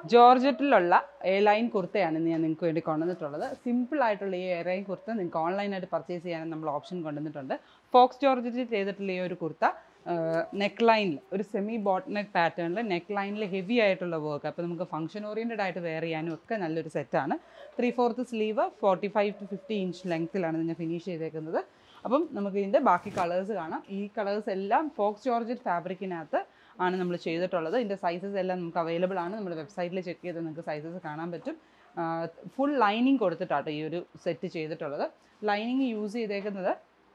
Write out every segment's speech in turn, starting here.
ജോർജറ്റിലുള്ള A line കുർത്തയാണ് ഇന്ന് ഞാൻ നിങ്ങൾക്ക് വേണ്ടി കൊണ്ടുവന്നിട്ടുള്ളത് സിമ്പിൾ ആയിട്ടുള്ള ഈ എ ലൈൻ കുർത്ത നിങ്ങൾക്ക് ഓൺലൈനായിട്ട് പർച്ചേസ് ചെയ്യാനും നമ്മൾ ഓപ്ഷൻ കൊണ്ടുവന്നിട്ടുണ്ട് ഫോക്സ് ജോർജറ്റിൽ ചെയ്തിട്ടുള്ള ഈ ഒരു കുർത്ത നെക്ക് ലൈനിൽ ഒരു സെമി ബോട്ട് നെക്ക് പാറ്റേണിൽ നെക്ക് ലൈനിൽ ഹെവി ആയിട്ടുള്ള വർക്ക് അപ്പോൾ നമുക്ക് ഫംഗ്ഷൻ ഓറിയൻറ്റഡ് ആയിട്ട് വെയർ ചെയ്യാനും ഒക്കെ നല്ലൊരു സെറ്റാണ് three fourth sleeve forty five to fifty inch ലെങ്ത്തിലാണ് ഞാൻ ഫിനിഷ് ചെയ്തേക്കുന്നത് അപ്പം നമുക്ക് ഇതിൻ്റെ ബാക്കി കളേഴ്സ് കാണാം ഈ കളേഴ്സ് എല്ലാം ഫോക്സ് ജോർജറ്റ് ഫാബ്രിക്കിനകത്ത് ആണ് നമ്മൾ ചെയ്തിട്ടുള്ളത് ഇതിൻ്റെ സൈസസ് എല്ലാം നമുക്ക് അവൈലബിൾ ആണ് നമ്മുടെ വെബ്സൈറ്റിൽ ചെക്ക് ചെയ്ത് നിങ്ങൾക്ക് സൈസസ് കാണാൻ പറ്റും ഫുൾ ലൈനിങ് കൊടുത്തിട്ടാട്ടോ ഈ ഒരു സെറ്റ് ചെയ്തിട്ടുള്ളത് ലൈനിങ് യൂസ് ചെയ്തേക്കുന്നത്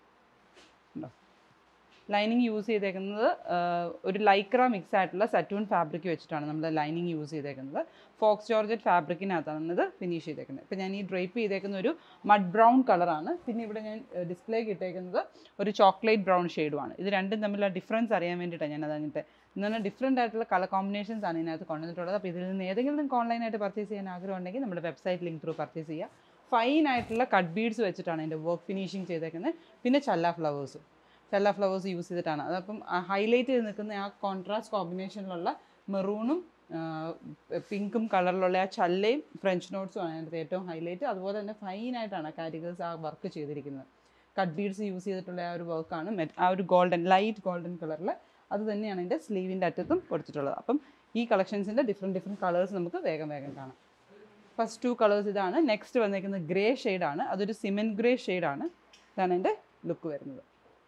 ലൈനിങ് യൂസ് ചെയ്തേക്കുന്നത് ആ, ഒരു ലൈക്ര മിക്സ് ആയിട്ടുള്ള സറ്റൂൺ ഫാബ്രിക് വെച്ചിട്ടാണ് നമ്മൾ ലൈനിങ് യൂസ് ചെയ്തേക്കുന്നത് ഫോക്സ് ജോർജറ്റ് ഫാബ്രിക്കിനകത്താണ് ഇത് ഫിനിഷ് ചെയ്തേക്കുന്നത് ഇപ്പം ഞാൻ ഈ ഡ്രേപ്പ് ചെയ്തേക്കുന്ന ഒരു മഡ് ബ്രൗൺ കളറാണ് പിന്നെ ഇവിടെ ഞാൻ ഡിസ്പ്ലേക്ക് ഇട്ടേക്കുന്നത് ഒരു ചോക്ലേറ്റ് ബ്രൗൺ ഷെയ്ഡുമാണ് ഇത് രണ്ടും തമ്മിലുള്ള ഡിഫറൻസ് അറിയാൻ വേണ്ടിയിട്ടാണ് ഞാൻ അതങ്ങനത്തെ ഇന്ന് ഡിഫറെൻ്റ് ആയിട്ടുള്ള കളർ കോമ്പിനേഷൻസ് ആണ് ഇതിനകത്ത് കൊണ്ടുവന്നിട്ടുള്ളത് അപ്പോൾ ഇതിൽ നിന്ന് ഏതെങ്കിലും നിങ്ങൾക്ക് ഓൺലൈനായിട്ട് പർച്ചേസ് ചെയ്യാൻ ആഗ്രഹം ഉണ്ടെങ്കിൽ നമ്മുടെ വെബ്സൈറ്റ് ലിങ്ക് ത്രൂ പർച്ചേസ് ചെയ്യുക ഫൈൻ ആയിട്ടുള്ള കട്ട് ബീഡ്സ് വെച്ചിട്ടാണ് ഇതിൻ്റെ വർക്ക് ഫിനിഷിങ് ചെയ്തേക്കുന്നത് പിന്നെ ചല്ല ഫ്ലവേഴ്സും ചെല്ല ഫ്ലവേഴ്സ് യൂസ് ചെയ്തിട്ടാണ് അതപ്പം ഹൈലൈറ്റ് ചെയ്ത് നിൽക്കുന്ന ആ കോൺട്രാസ്റ്റ് കോമ്പിനേഷനിലുള്ള മെറൂണും പിങ്കും കളറിലുള്ള ആ ചല്ലയും ഫ്രഞ്ച് നോട്ട്സും ആണ് അതിനകത്ത് ഏറ്റവും ഹൈലൈറ്റ് അതുപോലെ തന്നെ ഫൈനായിട്ടാണ് കാരിഗേഴ്സ് ആ വർക്ക് ചെയ്തിരിക്കുന്നത് കട്ട് ബീഡ്സ് യൂസ് ചെയ്തിട്ടുള്ള ആ ഒരു വർക്കാണ് ആ ഒരു ഗോൾഡൻ ലൈറ്റ് ഗോൾഡൻ കളറിൽ അത് തന്നെയാണ് അതിൻ്റെ സ്ലീവിൻ്റെ അറ്റത്തും കൊടുത്തിട്ടുള്ളത് അപ്പം ഈ കളക്ഷൻസിൻ്റെ ഡിഫറെൻറ്റ് ഡിഫറെൻറ്റ് കളേഴ്സ് നമുക്ക് വേഗം വേഗം കാണാം ഫസ്റ്റ് ടു കളേഴ്സ് ഇതാണ് നെക്സ്റ്റ് വന്നിരിക്കുന്നത് ഗ്രേ ഷെയ്ഡാണ് അതൊരു സിമെൻറ്റ് ഗ്രേ ഷെയ്ഡാണ് ഇതാണ് എൻ്റെ ലുക്ക് വരുന്നത്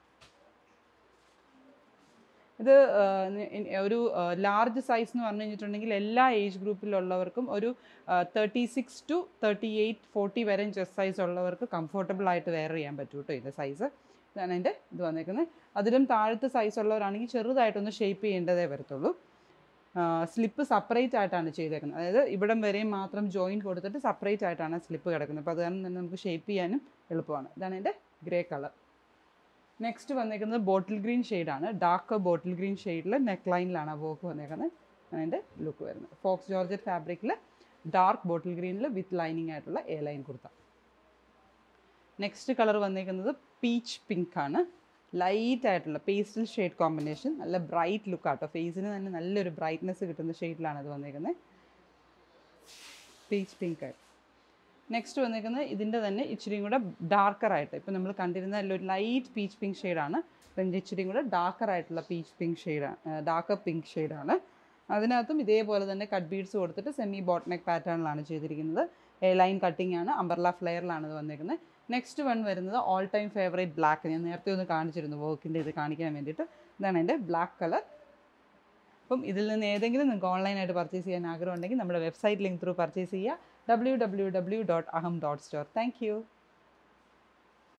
ഇത് ആ, നി- ഇൻ- ഒരു ലാർജ് സൈസ് എന്ന് പറഞ്ഞു കഴിഞ്ഞിട്ടുണ്ടെങ്കിൽ എല്ലാ ഏജ് ഗ്രൂപ്പിലുള്ളവർക്കും ഒരു thirty six to thirty eight forty വരെ ചെസ്റ്റ് സൈസ് ഉള്ളവർക്ക് കംഫർട്ടബിൾ ആയിട്ട് വെയർ ചെയ്യാൻ പറ്റും കേട്ടോ ഇത് സൈസ് ഇതാണ് എൻ്റെ ഇത് വന്നേക്കുന്നത് അതിലും താഴത്തെ സൈസ് ഉള്ളവരാണെങ്കിൽ ചെറുതായിട്ടൊന്ന് ഷേപ്പ് ചെയ്യേണ്ടതേ വരത്തുള്ളൂ സ്ലിപ്പ് സെപ്പറേറ്റ് ആയിട്ടാണ് ചെയ്തേക്കുന്നത് അതായത് ഇവിടം വരെയും മാത്രം ജോയിൻ കൊടുത്തിട്ട് സെപ്പറേറ്റ് ആയിട്ടാണ് സ്ലിപ്പ് കിടക്കുന്നത് അപ്പോൾ അത് കാരണം തന്നെ നമുക്ക് ഷേപ്പ് ചെയ്യാനും എളുപ്പമാണ് ഇതാണ് എൻ്റെ ഗ്രേ കളർ നെക്സ്റ്റ് വന്നേക്കുന്നത് ബോട്ടിൽ ഗ്രീൻ ഷെയ്ഡാണ് ഡാർക്ക് ബോട്ടിൽ ഗ്രീൻ ഷെയ്ഡിൽ നെക്ക് ലൈനിലാണ് ആ വർക്ക് വന്നേക്കുന്നത് അതിൻ്റെ ലുക്ക് വരുന്നത് ഫോക്സ് ജോർജറ്റ് ഫാബ്രിക്കിൽ ഡാർക്ക് ബോട്ടിൽ ഗ്രീനിൽ വിത്ത് ലൈനിങ് ആയിട്ടുള്ള A line kurta next colour വന്നേക്കുന്നത് പീച്ച് പിങ്ക് ആണ് ലൈറ്റ് ആയിട്ടുള്ള പേസ്റ്റൽ ഷെയ്ഡ് കോമ്പിനേഷൻ നല്ല ബ്രൈറ്റ് ലുക്ക് ആട്ടോ ഫേസിന് തന്നെ നല്ലൊരു ബ്രൈറ്റ്നെസ് കിട്ടുന്ന ഷെയ്ഡിലാണ് ഇത് വന്നേക്കുന്നത് പീച്ച് പിങ്ക് ആയിട്ട് നെക്സ്റ്റ് വന്നേക്കുന്നത് ഇതിൻ്റെ തന്നെ ഇച്ചിരിയും കൂടെ ഡാർക്കർ ആയിട്ട് ഇപ്പം നമ്മൾ കണ്ടിരുന്ന ഒരു ലൈറ്റ് പീച്ച് പിങ്ക് ഷെയ്ഡാണ് ഇതിൻ്റെ ഇച്ചിരിയും കൂടെ ഡാർക്കർ ആയിട്ടുള്ള പീച്ച് പിങ്ക് ഷെയ്ഡാണ് ഡാർക്കർ പിങ്ക് ഷെയ്ഡാണ് അതിനകത്തും ഇതേപോലെ തന്നെ കട്ട് ബീഡ്സ് കൊടുത്തിട്ട് സെമി ബോട്ട് നെക്ക് പാറ്റേണിലാണ് ചെയ്തിരിക്കുന്നത് എ ലൈൻ കട്ടിംഗ് ആണ് അംബർല ഫ്ലെയറിലാണ് ഇത് വന്നേക്കുന്നത് നെക്സ്റ്റ് വൺ വരുന്നത് ഓൾ ടൈം ഫേവറേറ്റ് ബ്ലാക്ക് ഞാൻ നേരത്തെ ഒന്ന് കാണിച്ചിരുന്നു വർക്കിൻ്റെ ഇത് കാണിക്കാൻ വേണ്ടിയിട്ട് ഇതാണ് എൻ്റെ ബ്ലാക്ക് കളർ അപ്പം ഇതിൽ നിന്ന് ഏതെങ്കിലും നിങ്ങൾക്ക് ഓൺലൈനായിട്ട് പർച്ചേസ് ചെയ്യാൻ ആഗ്രഹം ഉണ്ടെങ്കിൽ നമ്മുടെ വെബ്സൈറ്റ് ലിങ്ക് ത്രൂ പർച്ചേസ് ചെയ്യുക W W W dot Aham dot store thank U